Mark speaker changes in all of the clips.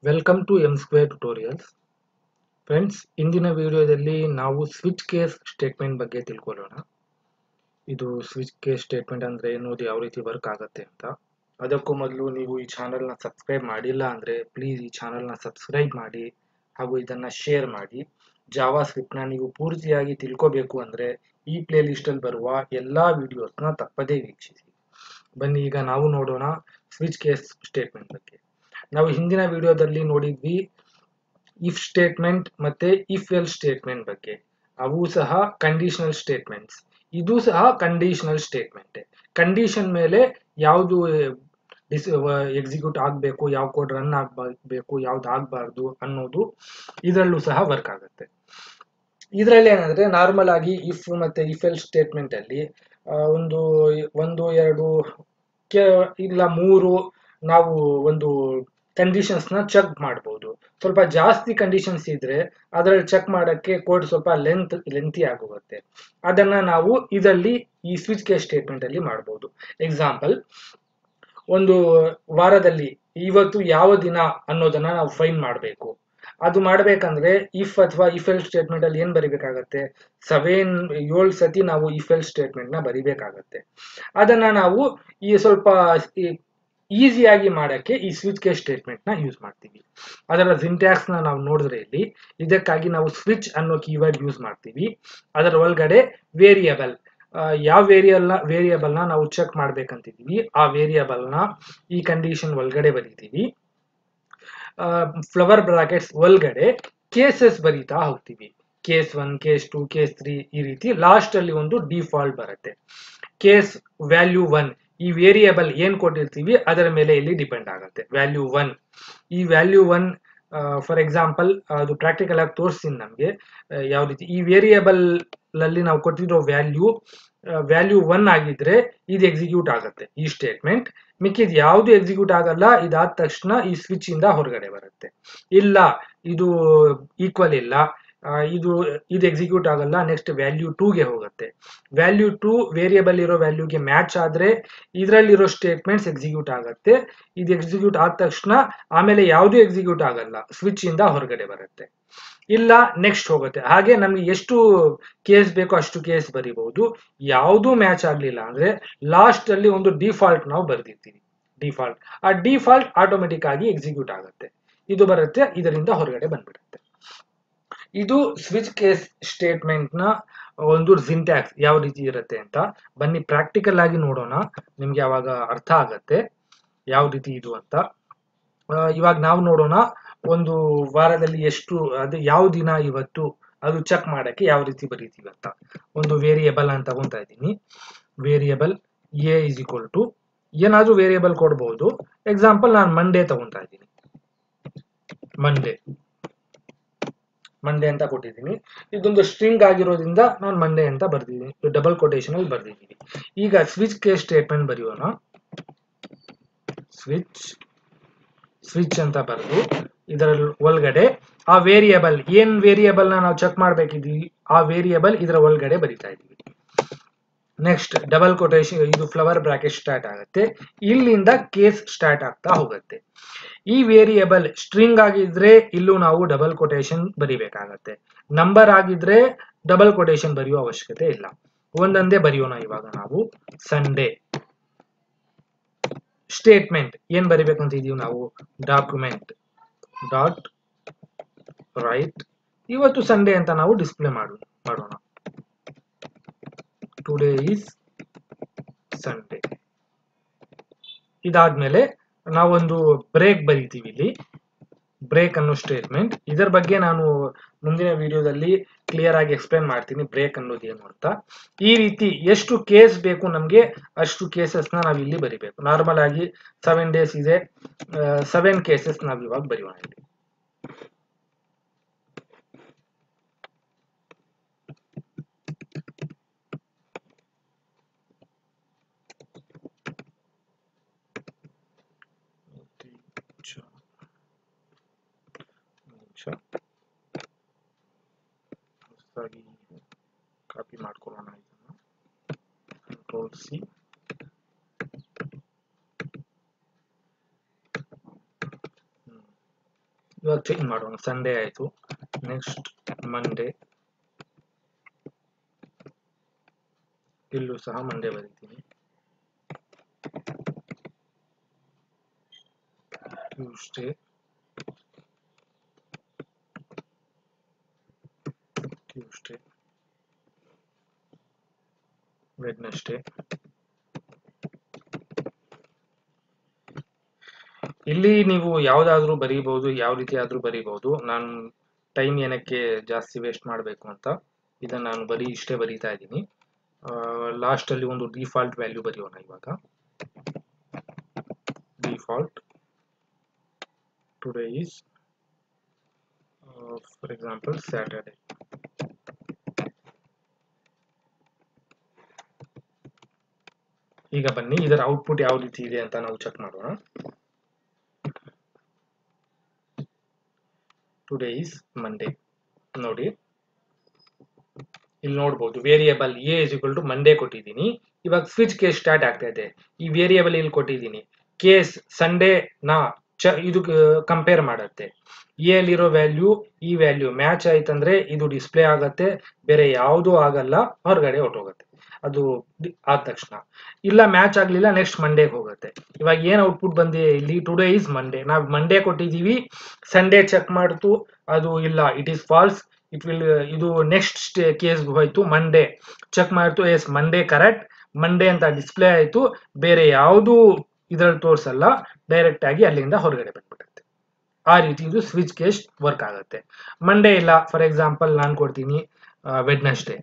Speaker 1: welcome to M square tutorials friends ಇಂದಿನ ವಿಡಿಯೋದಲ್ಲಿ ನಾವು ಸ್ವಿಚ್ ಕೇಸ್ ಸ್ಟೇಟ್ಮೆಂಟ್ ಬಗ್ಗೆ ತಿಳ್ಕೊಳ್ಳೋಣ ಇದು ಸ್ವಿಚ್ ಕೇಸ್ ಸ್ಟೇಟ್ಮೆಂಟ್ ಅಂದರೆ ಏನು ಅದು ಯಾವ ರೀತಿ ವರ್ಕ್ ಆಗುತ್ತೆ ಅಂತ ಅದಕ್ಕೂ ಮೊದಲು ನೀವು ಈ ಚಾನಲ್ನ ಸಬ್ಸ್ಕ್ರೈಬ್ ಮಾಡಿಲ್ಲ ಅಂದರೆ ಪ್ಲೀಸ್ ಈ ಚಾನಲ್ನ ಸಬ್ಸ್ಕ್ರೈಬ್ ಮಾಡಿ ಹಾಗೂ ಇದನ್ನು ಶೇರ್ ಮಾಡಿ ಜಾವಾ ಸ್ಕ್ರಿಪ್ಟ್ನ ನೀವು ಪೂರ್ತಿಯಾಗಿ ತಿಳ್ಕೋಬೇಕು ಅಂದರೆ ಈ ಪ್ಲೇ ಲಿಸ್ಟಲ್ಲಿ ಬರುವ ಎಲ್ಲ ವಿಡಿಯೋಸ್ನ ತಪ್ಪದೇ ವೀಕ್ಷಿಸಿ ಬನ್ನಿ ಈಗ ನಾವು ನೋಡೋಣ ಸ್ವಿಚ್ ಕೇಸ್ ಸ್ಟೇಟ್ಮೆಂಟ್ ಬಗ್ಗೆ ನಾವು ಹಿಂದಿನ ವಿಡಿಯೋದಲ್ಲಿ ನೋಡಿದ್ವಿ ಇಫ್ ಸ್ಟೇಟ್ಮೆಂಟ್ ಮತ್ತೆ ಇಫ್ ಎಲ್ ಸ್ಟೇಟ್ಮೆಂಟ್ ಬಗ್ಗೆ ಅವು ಸಹ ಕಂಡೀಷನಲ್ ಸ್ಟೇಟ್ಮೆಂಟ್ಸ್ ಇದು ಸಹ ಕಂಡೀಷನಲ್ ಸ್ಟೇಟ್ಮೆಂಟ್ ಕಂಡೀಷನ್ ಮೇಲೆ ಯಾವುದು ಡಿಸ್ ಎಕ್ಸಿಕ್ಯೂಟ್ ಆಗಬೇಕು ಯಾವ ಕೋಡ್ ರನ್ ಆಗಬೇಕು ಯಾವ್ದು ಆಗಬಾರ್ದು ಅನ್ನೋದು ಇದರಲ್ಲೂ ಸಹ ವರ್ಕ್ ಆಗುತ್ತೆ ಇದರಲ್ಲಿ ಏನಂದ್ರೆ ನಾರ್ಮಲ್ ಆಗಿ ಇಫ್ ಮತ್ತೆ ಇಫ್ ಎಲ್ ಸ್ಟೇಟ್ಮೆಂಟ್ ಅಲ್ಲಿ ಆ, ಒಂದು ಒಂದು ಎರಡು ಕೆ ಇಲ್ಲ ಮೂರು ನಾವು ಒಂದು ಕಂಡೀಷನ್ಸ್ ನ ಚೆಕ್ ಮಾಡಬಹುದು ಸ್ವಲ್ಪ ಜಾಸ್ತಿ ಕಂಡೀಷನ್ಸ್ ಇದ್ರೆ ಅದರಲ್ಲಿ ಚೆಕ್ ಮಾಡಕ್ಕೆ ಕೋಡ್ ಸ್ವಲ್ಪ ಲೆಂತ್ ಲೆಂತಿ ಆಗೋಗುತ್ತೆ ಅದನ್ನ ನಾವು ಇದರಲ್ಲಿ ಈ ಸ್ವಿಚ್ ಕೇಸ್ ಸ್ಟೇಟ್ಮೆಂಟ್ ಅಲ್ಲಿ ಮಾಡಬಹುದು ಎಕ್ಸಾಂಪಲ್ ಒಂದು ವಾರದಲ್ಲಿ ಇವತ್ತು ಯಾವ ದಿನ ಅನ್ನೋದನ್ನ ನಾವು ಫೈನ್ ಮಾಡಬೇಕು ಅದು ಮಾಡ್ಬೇಕಂದ್ರೆ ಇಫ್ ಅಥವಾ ಇಫ್ ಎಲ್ ಸ್ಟೇಟ್ಮೆಂಟ್ ಅಲ್ಲಿ ಏನ್ ಬರಿಬೇಕಾಗತ್ತೆ ಸೆವೆನ್ ಏಳು ಸತಿ ನಾವು ಇಫ್ ಎಲ್ ಸ್ಟೇಟ್ಮೆಂಟ್ ನ ಬರಿಬೇಕಾಗತ್ತೆ ಅದನ್ನ ನಾವು ಈ ಸ್ವಲ್ಪ ಈಸಿಯಾಗಿ ಮಾಡಕ್ಕೆ ಈ ಸ್ವಿಚ್ ಕೇಸ್ ಸ್ಟೇಟ್ಮೆಂಟ್ ನ ಯೂಸ್ ಮಾಡ್ತೀವಿ ಅದರ ಸಿಂಟ್ಯಾಕ್ಸ್ ನ ನಾವು ನೋಡಿದ್ರೆ ಇಲ್ಲಿ ಇದಕ್ಕಾಗಿ ನಾವು ಸ್ವಿಚ್ ಅನ್ನೋ ಕೀವರ್ಡ್ ಯೂಸ್ ಮಾಡ್ತೀವಿ ಅದರ ಒಳಗಡೆ ವೇರಿಯಬಲ್ ಯಾವ ವೇರಿಯಲ್ ನ ವೇರಿಯಬಲ್ ನ ನಾವು ಚೆಕ್ ಮಾಡ್ಬೇಕಂತಿದೀವಿ ಆ ವೇರಿಯಬಲ್ ನ ಈ ಕಂಡೀಷನ್ ಒಳಗಡೆ ಬರೀತೀವಿ ಫ್ಲವರ್ ಬ್ರಾಕೆಟ್ಸ್ ಒಳಗಡೆ ಕೇಸಸ್ ಬರೀತಾ ಹೋಗ್ತೀವಿ case one case two case three ಈ ರೀತಿ ಲಾಸ್ಟ್ ಅಲ್ಲಿ ಒಂದು ಡಿಫಾಲ್ಟ್ ಬರುತ್ತೆ ಕೇಸ್ ವ್ಯಾಲ್ಯೂ ಒನ್ ಈ ವೇರಿಯಬಲ್ ಏನ್ ಕೊಟ್ಟಿರ್ತೀವಿ ಅದರ ಮೇಲೆ ಇಲ್ಲಿ ಡಿಪೆಂಡ್ ಆಗುತ್ತೆ ವ್ಯಾಲ್ಯೂ ಒನ್ ಈ ವ್ಯಾಲ್ಯೂ ಒನ್ ಫಾರ್ ಎಕ್ಸಾಂಪಲ್ ಅದು ಪ್ರಾಕ್ಟಿಕಲ್ ಆಗಿ ತೋರಿಸ್ತೀನಿ ನಮಗೆ ಯಾವ ರೀತಿ ಈ ವೇರಿಯಬಲ್ ಅಲ್ಲಿ ನಾವು ಕೊಟ್ಟಿರೋ ವ್ಯಾಲ್ಯೂ ವ್ಯಾಲ್ಯೂ ಒನ್ ಆಗಿದ್ರೆ ಇದು ಎಕ್ಸಿಕ್ಯೂಟ್ ಆಗುತ್ತೆ ಈ ಸ್ಟೇಟ್ಮೆಂಟ್ ಮಿಕ್ಕಿದ್ ಯಾವುದು ಎಕ್ಸಿಕ್ಯೂಟ್ ಆಗಲ್ಲ ಇದಾದ ತಕ್ಷಣ ಈ ಸ್ವಿಚ್ ಇಂದ ಹೊರಗಡೆ ಬರುತ್ತೆ ಇಲ್ಲ ಇದು ಈಕ್ವಲ್ ಇಲ್ಲ ಆ, ಇದು ಇದು ಎಕ್ಸಿಕ್ಯೂಟ್ ಆಗಲ್ಲ ನೆಕ್ಸ್ಟ್ ವ್ಯಾಲ್ಯೂ ಟೂಗೆ ಹೋಗುತ್ತೆ ವ್ಯಾಲ್ಯೂ ಟೂ ವೇರಿಯಬಲ್ ಇರೋ ವ್ಯಾಲ್ಯೂಗೆ ಮ್ಯಾಚ್ ಆದ್ರೆ ಇದರಲ್ಲಿರೋ ಸ್ಟೇಟ್ಮೆಂಟ್ಸ್ ಎಕ್ಸಿಕ್ಯೂಟ್ ಆಗುತ್ತೆ ಇದು ಎಕ್ಸಿಕ್ಯೂಟ್ ಆದ ತಕ್ಷಣ ಆಮೇಲೆ ಯಾವುದು ಎಕ್ಸಿಕ್ಯೂಟ್ ಆಗಲ್ಲ ಸ್ವಿಚ್ ಇಂದ ಹೊರಗಡೆ ಬರುತ್ತೆ ಇಲ್ಲ ನೆಕ್ಸ್ಟ್ ಹೋಗುತ್ತೆ ಹಾಗೆ ನಮ್ಗೆ ಎಷ್ಟು ಕೇಸ್ ಬೇಕೋ ಅಷ್ಟು ಕೇಸ್ ಬರಿಬಹುದು ಯಾವುದು ಮ್ಯಾಚ್ ಆಗ್ಲಿಲ್ಲ ಅಂದ್ರೆ ಲಾಸ್ಟ್ ಅಲ್ಲಿ ಒಂದು ಡಿಫಾಲ್ಟ್ ನಾವು ಬರ್ದಿರ್ತೀವಿ ಡಿಫಾಲ್ಟ್ ಆ ಡಿಫಾಲ್ಟ್ ಆಟೋಮೆಟಿಕ್ ಆಗಿ ಎಕ್ಸಿಕ್ಯೂಟ್ ಆಗುತ್ತೆ ಇದು ಬರುತ್ತೆ ಇದರಿಂದ ಹೊರಗಡೆ ಬಂದ್ಬಿಡುತ್ತೆ ಇದು ಸ್ವಿಚ್ ಕೇಸ್ ಸ್ಟೇಟ್ಮೆಂಟ್ ನ ಒಂದು ಸಿಂಟ್ಯಾಕ್ಸ್ ಯಾವ ರೀತಿ ಇರುತ್ತೆ ಅಂತ ಬನ್ನಿ ಪ್ರಾಕ್ಟಿಕಲ್ ಆಗಿ ನೋಡೋಣ ನಿಮ್ಗೆ ಅವಾಗ ಅರ್ಥ ಆಗತ್ತೆ ಯಾವ ರೀತಿ ಇದು ಅಂತ ಆ, ಇವಾಗ ನಾವು ನೋಡೋಣ ಒಂದು ವಾರದಲ್ಲಿ ಎಷ್ಟು ಅದು ಯಾವ ದಿನ ಇವತ್ತು ಅದು ಚೆಕ್ ಮಾಡಕ್ಕೆ ಯಾವ ರೀತಿ ಬರೀತೀವಿ ಅಂತ ಒಂದು ವೇರಿಯಬಲ್ ಅಂತ ತಗೊಂತಾ ಇದ್ದೀನಿ variable a is equal to ಏನಾದ್ರೂ ವೇರಿಯಬಲ್ ಕೊಡ್ಬೋದು ಎಕ್ಸಾಂಪಲ್ ನಾನು ಮಂಡೇ ತಗೊಂತಾ ಇದ್ದೀನಿ ಮಂಡೇ ಮಂಡೇ ಅಂತ ಕೊಟ್ಟಿದ್ದೀನಿ ಇದೊಂದು ಸ್ಟ್ರಿಂಗ್ ಆಗಿರೋದ್ರಿಂದ ನಾನು ಮಂಡೇ ಅಂತ ಬರ್ದಿದ್ದೀನಿ ಡಬಲ್ ಕೊಟೇಶನ್ ಅಲ್ಲಿ ಬರ್ದಿದ್ದೀನಿ ಈಗ ಸ್ವಿಚ್ ಕೇಸ್ ಸ್ಟೇಟ್ಮೆಂಟ್ ಬರೆಯೋಣ ಸ್ವಿಚ್ ಸ್ವಿಚ್ ಅಂತ ಬರೆದು ಇದರ ಒಳಗಡೆ ಆ ವೇರಿಯಬಲ್ ಏನ್ ವೇರಿಯಬಲ್ ನ ನಾವು ಚೆಕ್ ಮಾಡ್ಬೇಕಿದೀವಿ ಆ ವೇರಿಯಬಲ್ ಇದರ ಒಳಗಡೆ ಬರಿತಾ ಇದೀವಿ ನೆಕ್ಸ್ಟ್ ಡಬಲ್ ಕೊಟೇಶನ್ ಇದು ಫ್ಲವರ್ ಬ್ರಾಕೆಟ್ ಸ್ಟಾರ್ಟ್ ಆಗುತ್ತೆ ಇಲ್ಲಿಂದ ಕೇಸ್ ಸ್ಟಾರ್ಟ್ ಆಗ್ತಾ ಹೋಗುತ್ತೆ ಈ ವೇರಿಯಬಲ್ ಸ್ಟ್ರಿಂಗ್ ಆಗಿದ್ರೆ ಇಲ್ಲೂ ನಾವು ಡಬಲ್ ಕೊಟೇಶನ್ ಬರಿಬೇಕಾಗತ್ತೆ ನಂಬರ್ ಆಗಿದ್ರೆ ಡಬಲ್ ಕೊಟೇಶನ್ ಬರೆಯೋ ಅವಶ್ಯಕತೆ ಇಲ್ಲ ಒಂದೊಂದೇ ಬರೆಯೋಣ ಇವಾಗ ನಾವು ಸಂಡೇ ಸ್ಟೇಟ್ಮೆಂಟ್ ಏನ್ ಬರಿಬೇಕಂತ ಇದೀವಿ ನಾವು ಡಾಕ್ಯುಮೆಂಟ್ ಡಾಟ್ ರೈಟ್ ಇವತ್ತು ಸಂಡೇ ಅಂತ ನಾವು ಡಿಸ್ಪ್ಲೇ ಮಾಡು ಮಾಡೋಣ ಟುಡೇ ಈಸ್ ಸಂಡೇ ಇದಾದ್ಮೇಲೆ ನಾವೊಂದು ಬ್ರೇಕ್ ಬರಿತೀವಿ ಇಲ್ಲಿ ಬ್ರೇಕ್ ಅನ್ನೋ ಸ್ಟೇಟ್ಮೆಂಟ್ ಇದರ ಬಗ್ಗೆ ನಾನು ಮುಂದಿನ ವಿಡಿಯೋದಲ್ಲಿ ಕ್ಲಿಯರ್ ಆಗಿ ಎಕ್ಸ್ಪ್ಲೇನ್ ಮಾಡ್ತೀನಿ ಬ್ರೇಕ್ ಅನ್ನೋದು ಏನು ಅಂತ ಈ ರೀತಿ ಎಷ್ಟು ಕೇಸ್ ಬೇಕು ನಮಗೆ ಅಷ್ಟು ಕೇಸಸ್ನ ನಾವು ಇಲ್ಲಿ ಬರಿಬೇಕು ನಾರ್ಮಲ್ ಆಗಿ ಸೆವೆನ್ ಡೇಸ್ ಇದೆ ಸೆವೆನ್ ಕೇಸಸ್ ನಾವು ಇವಾಗ ಬರೆಯೋಣ ಇಲ್ಲಿ ನಿಮಿಷ ಹೊಸದಾಗಿ ಕಾಪಿ ಮಾಡ್ಕೊಳ್ಳೋಣ ಇದನ್ನು ಕಂಟ್ರೋಲ್ ಸಿ ಇವಾಗ ಚೇಂಜ್ ಮಾಡೋಣ ಸಂಡೇ ಆಯಿತು ನೆಕ್ಸ್ಟ್ ಮಂಡೇ ಇಲ್ಲೂ ಸಹ ಮಂಡೇ ಬರೀತೀನಿ ಟ್ಯೂಸ್ಡೇ ಟ್ಯೂಸ್ಡೇ ವೆಡ್ನೆಸ್ಡೇ ಇಲ್ಲಿ ನೀವು ಯಾವ್ದಾದ್ರೂ ಬರೀಬಹುದು ಯಾವ ರೀತಿ ಆದ್ರೂ ಬರೀಬಹುದು ನಾನು ಟೈಮ್ ಏನಕ್ಕೆ ಜಾಸ್ತಿ ವೇಸ್ಟ್ ಮಾಡಬೇಕು ಅಂತ ಇದನ್ನ ನಾನು ಬರೀ ಇಷ್ಟೇ ಬರೀತಾ ಇದ್ದೀನಿ ಲಾಸ್ಟ್ ಅಲ್ಲಿ ಒಂದು ಡಿಫಾಲ್ಟ್ ವ್ಯಾಲ್ಯೂ ಬರೆಯೋಣ ಇವಾಗ default today is for example Saturday ಈಗ ಬನ್ನಿ ಇದರ ಔಟ್ಪುಟ್ ಯಾವ ರೀತಿ ಇದೆ ಅಂತ ನಾವು ಚೆಕ್ ಮಾಡೋಣ ಟುಡೇ ಈಸ್ ಮಂಡೇ ನೋಡಿ ಇಲ್ಲಿ ನೋಡ್ಬೋದು variable a is equal to Monday ಕೊಟ್ಟಿದ್ದೀನಿ ಇವಾಗ ಸ್ವಿಚ್ ಕೇಸ್ ಸ್ಟಾರ್ಟ್ ಆಗ್ತಾ ಇದೆ ಈ ವೇರಿಯೇಬಲ್ ಇಲ್ಲಿ ಕೊಟ್ಟಿದ್ದೀನಿ ಕೇಸ್ ಸಂಡೇ ನಾ ಚ ಇದು ಕಂಪೇರ್ ಮಾಡುತ್ತೆ ಎಲ್ಲಿರೋ ವ್ಯಾಲ್ಯೂ ಈ ವ್ಯಾಲ್ಯೂ ಮ್ಯಾಚ್ ಆಯ್ತಂದ್ರೆ ಇದು ಡಿಸ್ಪ್ಲೇ ಆಗತ್ತೆ ಬೇರೆ ಯಾವುದೂ ಆಗಲ್ಲ ಹೊರಗಡೆ ಹೊರಟೋಗುತ್ತೆ ಅದು ಆದ ತಕ್ಷಣ ಇಲ್ಲ ಮ್ಯಾಚ್ ಆಗ್ಲಿಲ್ಲ ನೆಕ್ಸ್ಟ್ ಮಂಡೇಗೆ ಹೋಗುತ್ತೆ ಇವಾಗ ಏನ್ ಔಟ್ಪುಟ್ ಬಂದಿದೆ ಇಲ್ಲಿ ಟುಡೇ ಇಸ್ ಮಂಡೇ ನಾವು ಮಂಡೇ ಕೊಟ್ಟಿದ್ದೀವಿ ಸಂಡೇ ಚೆಕ್ ಮಾಡ್ತು ಅದು ಇಲ್ಲ it is false it will ಇದು ನೆಕ್ಸ್ಟ್ ಕೇಸ್ ಹೋಯ್ತು ಮಂಡೇ ಚೆಕ್ ಮಾಡ್ತು ಎಸ್ ಮಂಡೇ ಕರೆಕ್ಟ್ ಮಂಡೇ ಅಂತ ಡಿಸ್ಪ್ಲೇ ಆಯ್ತು ಬೇರೆ ಯಾವುದು ಇದ್ರಲ್ಲಿ ತೋರಿಸಲ್ಲ ಡೈರೆಕ್ಟ್ ಆಗಿ ಅಲ್ಲಿಂದ ಹೊರಗಡೆ ಬಂದ್ಬಿಡುತ್ತೆ ಆ ರೀತಿ ಇದು ಸ್ವಿಚ್ ಕೇಸ್ ವರ್ಕ್ ಆಗುತ್ತೆ ಮಂಡೇ ಇಲ್ಲ ಫಾರ್ ಎಕ್ಸಾಂಪಲ್ ನಾನು ಕೊಡ್ತೀನಿ ವೆಡ್ನೆಸ್ಡೇ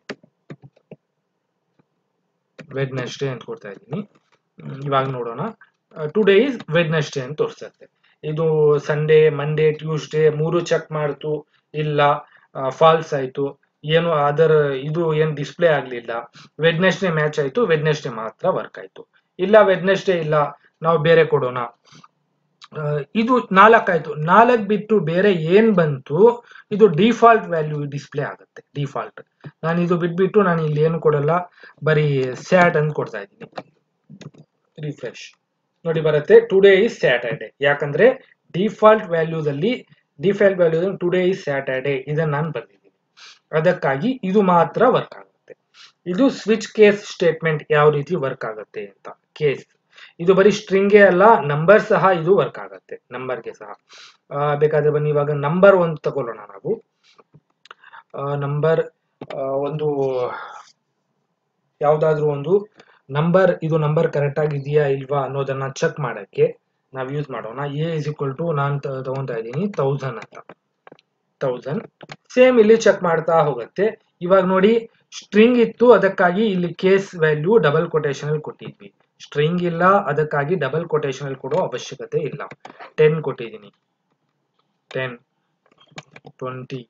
Speaker 1: ವೆಡ್ನೆಸ್ಡೇ ಅಂತ ಕೊಡ್ತಾ ಇದ್ದೀನಿ ಇವಾಗ ನೋಡೋಣ ಟುಡೇ ಇಸ್ ವೆಡ್ನೆಸ್ಡೇ ಅಂತ ತೋರಿಸುತ್ತೆ ಇದು ಸಂಡೇ ಮಂಡೇ ಟ್ಯೂಸ್ಡೇ ಮೂರು ಚೆಕ್ ಮಾಡ್ತು ಇಲ್ಲ ಫಾಲ್ಸ್ ಆಯ್ತು ಏನು ಅದರ ಇದು ಏನು ಡಿಸ್ಪ್ಲೇ ಆಗಲಿಲ್ಲ ವೆಡ್ನೆಸ್ಡೇ ಮ್ಯಾಚ್ ಆಯ್ತು ವೆಡ್ನೆಸ್ಡೇ ಮಾತ್ರ ವರ್ಕ್ ಆಯ್ತು ಇಲ್ಲ ವೆಡ್ನೆಸ್ಡೇ ಇಲ್ಲ ನಾವು ಬೇರೆ ಕೊಡೋಣ ಇದು ನಾಲ್ಕಾಯ್ತು ನಾಲ್ಕು ಬಿಟ್ಟು ಬೇರೆ ಏನ್ ಬಂತು ಇದು ಡಿಫಾಲ್ಟ್ ವ್ಯಾಲ್ಯೂ ಡಿಸ್ಪ್ಲೇ ಆಗುತ್ತೆ ಡಿಫಾಲ್ಟ್ ನಾನು ಇದು ಬಿಟ್ಬಿಟ್ಟು ನಾನು ಇಲ್ಲಿ ಏನು ಕೊಡಲ್ಲ ಬರೀ ಸ್ಯಾಟ್ ಅಂತ ಕೊಡ್ತಾ ಇದ್ದೀನಿ ರಿಫ್ರೆಶ್ ನೋಡಿ ಬರುತ್ತೆ ಟುಡೇ ಇಸ್ ಸ್ಯಾಟರ್ಡೆ ಯಾಕಂದ್ರೆ ಡಿಫಾಲ್ಟ್ ವ್ಯಾಲ್ಯೂದಲ್ಲಿ default value today is Saturday ಇದನ್ನ ನಾನು ಬರ್ದಿದ್ದೀನಿ ಅದಕ್ಕಾಗಿ ಇದು ಮಾತ್ರ ವರ್ಕ್ ಆಗುತ್ತೆ ಇದು ಸ್ವಿಚ್ ಕೇಸ್ ಸ್ಟೇಟ್ಮೆಂಟ್ ಯಾವ ರೀತಿ ವರ್ಕ್ ಆಗುತ್ತೆ ಅಂತ ಕೇಸ್ ಇದು ಬರೀ ಸ್ಟ್ರಿಂಗೇ ಅಲ್ಲ ನಂಬರ್ ಸಹ ಇದು ವರ್ಕ್ ಆಗುತ್ತೆ ನಂಬರ್ಗೆ ಸಹ ಬೇಕಾದ್ರೆ ಬನ್ನಿ ಇವಾಗ ನಂಬರ್ ಒಂದು ತಗೊಳ್ಳೋಣ ನಾವು ನಂಬರ್ ಒಂದು ಯಾವ್ದಾದ್ರು ಒಂದು ನಂಬರ್ ಇದು ನಂಬರ್ ಕರೆಕ್ಟ್ ಆಗಿದೆಯಾ ಇಲ್ವಾ ಅನ್ನೋದನ್ನ ಚೆಕ್ ಮಾಡಕ್ಕೆ ನಾವು ಯೂಸ್ ಮಾಡೋಣ ಎ ಇಸ್ ಈಕ್ವಲ್ ಟು ನಾನು ತಗೊಂತಾ ಇದ್ದೀನಿ ತೌಸಂಡ್ ಅಂತ ತೌಸಂಡ್ ಸೇಮ್ ಇಲ್ಲಿ ಚೆಕ್ ಮಾಡ್ತಾ ಹೋಗುತ್ತೆ ಇವಾಗ ನೋಡಿ ಸ್ಟ್ರಿಂಗ್ ಇತ್ತು ಅದಕ್ಕಾಗಿ ಇಲ್ಲಿ ಕೇಸ್ ವ್ಯಾಲ್ಯೂ ಡಬಲ್ ಕೊಟೇಶನ್ ಅಲ್ಲಿ ಕೊಟ್ಟಿದ್ವಿ ಸ್ಟ್ರಿಂಗ್ ಇಲ್ಲ ಅದಕ್ಕಾಗಿ ಡಬಲ್ ಕೊಟೇಶನ್ ಅಲ್ಲಿ ಕೊಡೋ ಅವಶ್ಯಕತೆ ಇಲ್ಲ ಟೆನ್ ಕೊಟ್ಟಿದ್ದೀನಿ ಟೆನ್ ಟ್ವೆಂಟಿ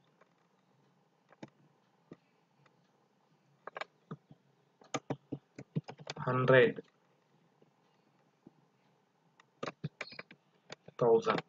Speaker 1: ಹಂಡ್ರೆಡ್ ತೌಸಂಡ್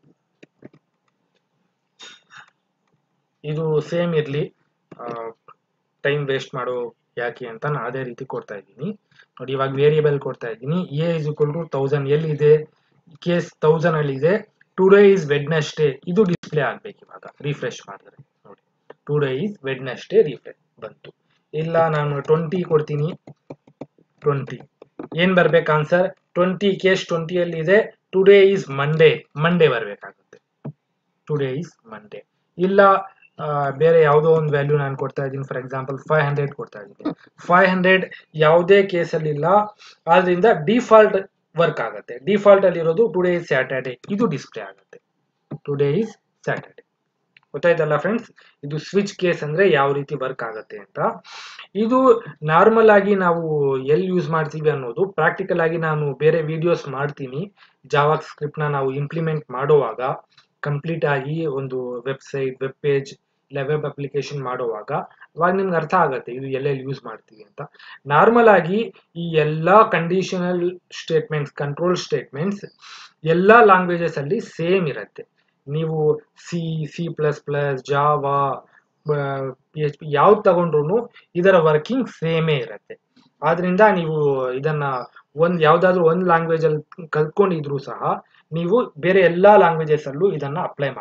Speaker 1: ಇದು ಸೇಮ್ ಇರಲಿ ಟೈಮ್ ವೇಸ್ಟ್ ಮಾಡೋ ಯಾಕೆ ಅಂತ ನಾನು ಅದೇ ರೀತಿ ಕೊಡ್ತಾ ಇದ್ದೀನಿ ನೋಡಿ ಇವಾಗ ವೇರಿಯೇಬಲ್ ಕೊಡ್ತಾ ಇದ್ದೀನಿ a is equal to thousand ಎಲ್ಲಿದೆ ಕೇಸ್ ತೌಸಂಡ್ ಅಲ್ಲಿ ಇದೆ ಟುಡೇ ಇಸ್ ವೆಡ್ನೆಸ್ಡೇ ಇದು ಡಿಸ್ಪ್ಲೇ ಆಗ್ಬೇಕು ಇವಾಗ ರಿಫ್ರೆಶ್ ಮಾಡಿದ್ರೆ ನೋಡಿ ಟುಡೇ ಇಸ್ ವೆಡ್ನೆಸ್ಡೇ ರಿಫ್ರೆಶ್ ಬಂತು ಇಲ್ಲ ನಾನು ಟ್ವೆಂಟಿ ಕೊಡ್ತೀನಿ ಟ್ವೆಂಟಿ ಏನ್ ಬರ್ಬೇಕು ಆನ್ಸರ್ ಟ್ವೆಂಟಿ ಕೇಸ್ ಟ್ವೆಂಟಿಯಲ್ಲಿ ಇದೆ ಟುಡೇ ಈಸ್ ಮಂಡೇ ಮಂಡೇ ಬರಬೇಕಾಗುತ್ತೆ ಟುಡೇ ಈಸ್ ಮಂಡೇ ಇಲ್ಲ ಬೇರೆ ಯಾವುದೋ ಒಂದು ವ್ಯಾಲ್ಯೂ ನಾನು ಕೊಡ್ತಾ ಇದ್ದೀನಿ ಫಾರ್ ಎಕ್ಸಾಂಪಲ್ ಫೈವ್ ಹಂಡ್ರೆಡ್ ಕೊಡ್ತಾ ಇದ್ದೀನಿ ಫೈವ್ ಹಂಡ್ರೆಡ್ ಯಾವುದೇ ಕೇಸಲ್ಲಿ ಇಲ್ಲ ಆದ್ರಿಂದ ಡಿಫಾಲ್ಟ್ ವರ್ಕ್ ಆಗುತ್ತೆ ಡಿಫಾಲ್ಟ್ ಅಲ್ಲಿ ಇರೋದು ಟುಡೇ ಇಸ್ ಸ್ಯಾಟರ್ಡೆ ಇದು ಡಿಸ್ಪ್ಲೇ ಆಗುತ್ತೆ ಟುಡೇ ಇಸ್ ಸ್ಯಾಟರ್ಡೆ ಗೊತ್ತಾಯ್ತಲ್ಲ ಫ್ರೆಂಡ್ಸ್ ಇದು ಸ್ವಿಚ್ ಕೇಸ್ ಅಂದ್ರೆ ಯಾವ ರೀತಿ ವರ್ಕ್ ಆಗುತ್ತೆ ಅಂತ ಇದು ನಾರ್ಮಲ್ ಆಗಿ ನಾವು ಎಲ್ಲಿ ಯೂಸ್ ಮಾಡ್ತೀವಿ ಅನ್ನೋದು ಪ್ರಾಕ್ಟಿಕಲ್ ಆಗಿ ನಾನು ಬೇರೆ ವಿಡಿಯೋಸ್ ಮಾಡ್ತೀನಿ ಜಾವಾ ಸ್ಕ್ರಿಪ್ಟ್ ನ ನಾವು ಇಂಪ್ಲಿಮೆಂಟ್ ಮಾಡುವಾಗ ಕಂಪ್ಲೀಟ್ ಆಗಿ ಒಂದು ವೆಬ್ಸೈಟ್ ವೆಬ್ ಪೇಜ್ ಇಲ್ಲ ವೆಬ್ ಅಪ್ಲಿಕೇಶನ್ ಮಾಡುವಾಗ ಅವಾಗ ನಿಮ್ಗೆ ಅರ್ಥ ಆಗುತ್ತೆ ಇದು ಎಲ್ಲೆಲ್ಲಿ ಯೂಸ್ ಮಾಡ್ತೀವಿ ಅಂತ ನಾರ್ಮಲ್ ಆಗಿ ಈ ಎಲ್ಲಾ ಕಂಡೀಷನಲ್ ಸ್ಟೇಟ್ಮೆಂಟ್ಸ್ ಕಂಟ್ರೋಲ್ ಸ್ಟೇಟ್ಮೆಂಟ್ಸ್ ಎಲ್ಲಾ ಲ್ಯಾಂಗ್ವೇಜಸ್ ಅಲ್ಲಿ ಸೇಮ್ ಇರುತ್ತೆ ನೀವು C C plus plus Java P H P ಯಾವ್ದು ತಗೊಂಡ್ರು ಇದರ ವರ್ಕಿಂಗ್ ಸೇಮೇ ಇರುತ್ತೆ ಆದ್ರಿಂದ ನೀವು ಇದನ್ನ ಒಂದ್ ಯಾವ್ದಾದ್ರು ಒಂದ್ ಲ್ಯಾಂಗ್ವೇಜ್ ಅಲ್ಲಿ ಕಲ್ತ್ಕೊಂಡಿದ್ರು ಸಹ ನೀವು ಬೇರೆ ಎಲ್ಲಾ ಲ್ಯಾಂಗ್ವೇಜಸ್ ಅಲ್ಲೂ ಇದನ್ನ ಅಪ್ಲೈ ಮಾಡ್ಬೋದು ನೀವು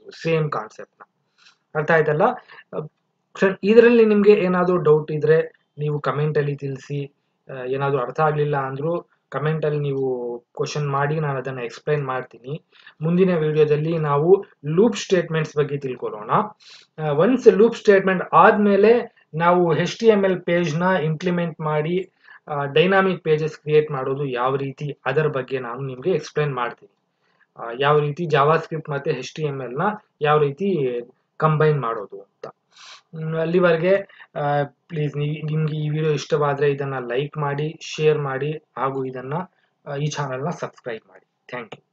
Speaker 1: ಸೇಮ್ ಕಾನ್ಸೆಪ್ಟ್ನ ಅರ್ಥ ಆಯ್ತಲ್ಲ ಇದರಲ್ಲಿ ನಿಮಗೆ ಏನಾದರೂ ಡೌಟ್ ಇದ್ರೆ ನೀವು ಕಮೆಂಟಲ್ಲಿ ತಿಳಿಸಿ ಏನಾದರೂ ಅರ್ಥ ಆಗಲಿಲ್ಲ ಅಂದರೂ ಕಮೆಂಟಲ್ಲಿ ನೀವು ಕ್ವಶನ್ ಮಾಡಿ ನಾನು ಅದನ್ನು ಎಕ್ಸ್ಪ್ಲೈನ್ ಮಾಡ್ತೀನಿ ಮುಂದಿನ ವಿಡಿಯೋದಲ್ಲಿ ನಾವು ಲೂಪ್ ಸ್ಟೇಟ್ಮೆಂಟ್ಸ್ ಬಗ್ಗೆ ತಿಳ್ಕೊಳ್ಳೋಣ ಒನ್ಸ್ ಲೂಪ್ ಸ್ಟೇಟ್ಮೆಂಟ್ ಆದಮೇಲೆ ನಾವು ಎಚ್ ಟಿ ಎಮ್ ಎಲ್ ಪೇಜ್ನ ಇಂಪ್ಲಿಮೆಂಟ್ ಮಾಡಿ ಡೈನಾಮಿಕ್ ಪೇಜಸ್ ಕ್ರಿಯೇಟ್ ಮಾಡೋದು ಯಾವ ರೀತಿ ಅದರ ಬಗ್ಗೆ ನಾನು ನಿಮಗೆ ಎಕ್ಸ್ಪ್ಲೈನ್ ಮಾಡ್ತೀನಿ ಯಾವ ರೀತಿ ಜಾವಾ ಸ್ಕ್ರಿಪ್ಟ್ ಮತ್ತು ಎಚ್ ಟಿ ಎಮ್ ಎಲ್ನ ಯಾವ ರೀತಿ ಕಂಬೈನ್ ಮಾಡೋದು ಅಂತ ಅಲ್ಲಿವರೆಗೆ ಪ್ಲೀಸ್ ನೀವು ನಿಮಗೆ ಈ ವಿಡಿಯೋ ಇಷ್ಟವಾದರೆ ಇದನ್ನು ಲೈಕ್ ಮಾಡಿ ಶೇರ್ ಮಾಡಿ ಹಾಗೂ ಇದನ್ನು ಈ ಚಾನಲ್ನ ಸಬ್ಸ್ಕ್ರೈಬ್ ಮಾಡಿ ಥ್ಯಾಂಕ್ ಯು